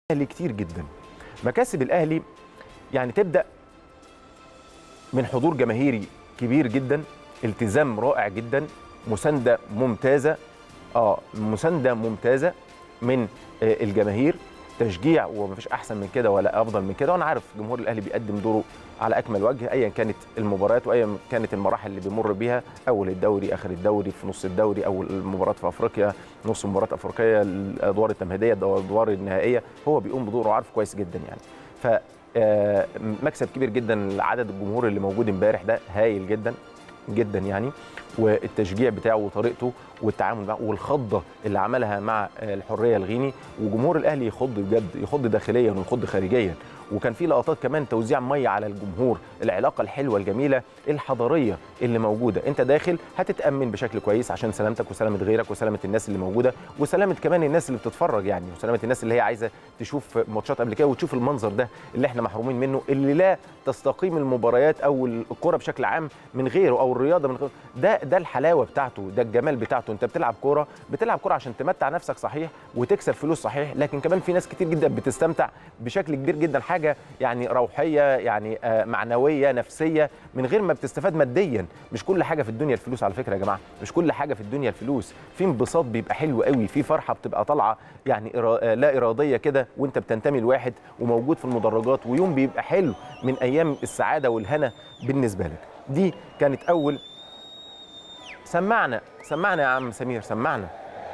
الاهلي كتير جدا مكاسب الاهلي يعني تبدا من حضور جماهيري كبير جدا التزام رائع جدا مسانده ممتازه اه مسانده ممتازه من آه، الجماهير تشجيع ومفيش احسن من كده ولا افضل من كده وانا عارف جمهور الاهلي بيقدم دوره على اكمل وجه ايا كانت المباريات وايا كانت المراحل اللي بيمر بيها اول الدوري اخر الدوري في نص الدوري او المباراه في افريقيا نص مباراه افريقيه الادوار التمهيديه الادوار النهائيه هو بيقوم بدوره عارف كويس جدا يعني ف آه، مكسب كبير جدا لعدد الجمهور اللي موجود امبارح ده هايل جدا جدا يعني والتشجيع بتاعه وطريقته والتعامل معه والخضه اللي عملها مع الحريه الغيني وجمهور الاهلي يخض بجد يخض داخليا ويخض خارجيا وكان في لقطات كمان توزيع ميه على الجمهور العلاقه الحلوه الجميله الحضاريه اللي موجوده انت داخل هتتامن بشكل كويس عشان سلامتك وسلامه غيرك وسلامه الناس اللي موجوده وسلامه كمان الناس اللي بتتفرج يعني وسلامه الناس اللي هي عايزه تشوف ماتشات قبل كده وتشوف المنظر ده اللي احنا محرومين منه اللي لا تستقيم المباريات او الكره بشكل عام من غيره او الرياضه من غيره ده ده الحلاوه بتاعته ده الجمال بتاعته انت بتلعب كوره بتلعب كوره عشان تمتع نفسك صحيح وتكسب فلوس صحيح لكن كمان في ناس كتير جدا بتستمتع بشكل كبير جدا حاجه يعني روحيه يعني آه، معنويه نفسيه من غير ما بتستفاد ماديا مش كل حاجه في الدنيا الفلوس على فكره يا جماعه مش كل حاجه في الدنيا الفلوس في انبساط بيبقى حلو قوي في فرحه بتبقى طالعه يعني إرا- آه، لا اراديه كده وانت بتنتمي لواحد وموجود في المدرجات ويوم بيبقى حلو من ايام السعاده والهنا بالنسبه لك دي كانت اول سمعنا سمعنا يا عم سمير سمعنا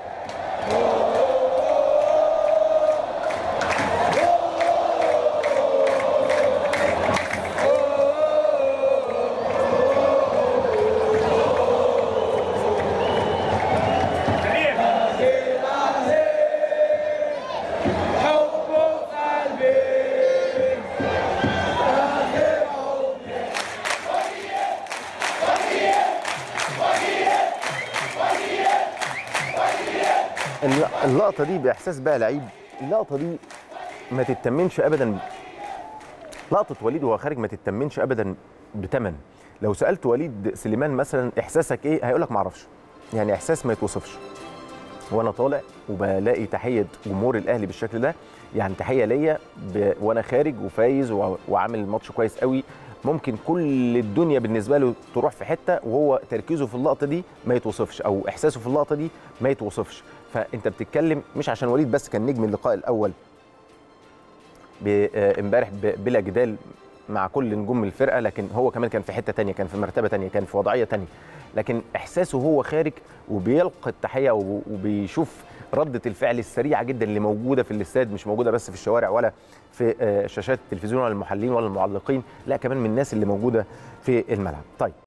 حب قلبي الل- اللقطه دي باحساس بقى لعيب اللقطه دي ما تتمنش ابدا لقطه وليد وهو خارج ما تتمنش ابدا بتمن لو سالت وليد سليمان مثلا احساسك ايه هيقول لك ما اعرفش يعني احساس ما يتوصفش وانا طالع وبلاقي تحيه جمهور الاهلي بالشكل ده يعني تحيه ليا ب... وانا خارج وفايز و... وعامل ماتش كويس قوي ممكن كل الدنيا بالنسبه له تروح في حته وهو تركيزه في اللقطه دي ما يتوصفش او احساسه في اللقطه دي ما يتوصفش فانت بتتكلم مش عشان وليد بس كان نجم اللقاء الاول ب- آه، امبارح ب- بلا جدال مع كل نجوم الفرقه لكن هو كمان كان في حته تانية كان في مرتبه تانية كان في وضعيه تانية لكن احساسه هو خارج وبيلقى التحيه وب- وبيشوف رده الفعل السريعه جدا اللي موجوده في الاستاد مش موجوده بس في الشوارع ولا في آه، شاشات التلفزيون ولا المحللين ولا المعلقين لا كمان من الناس اللي موجوده في الملعب طيب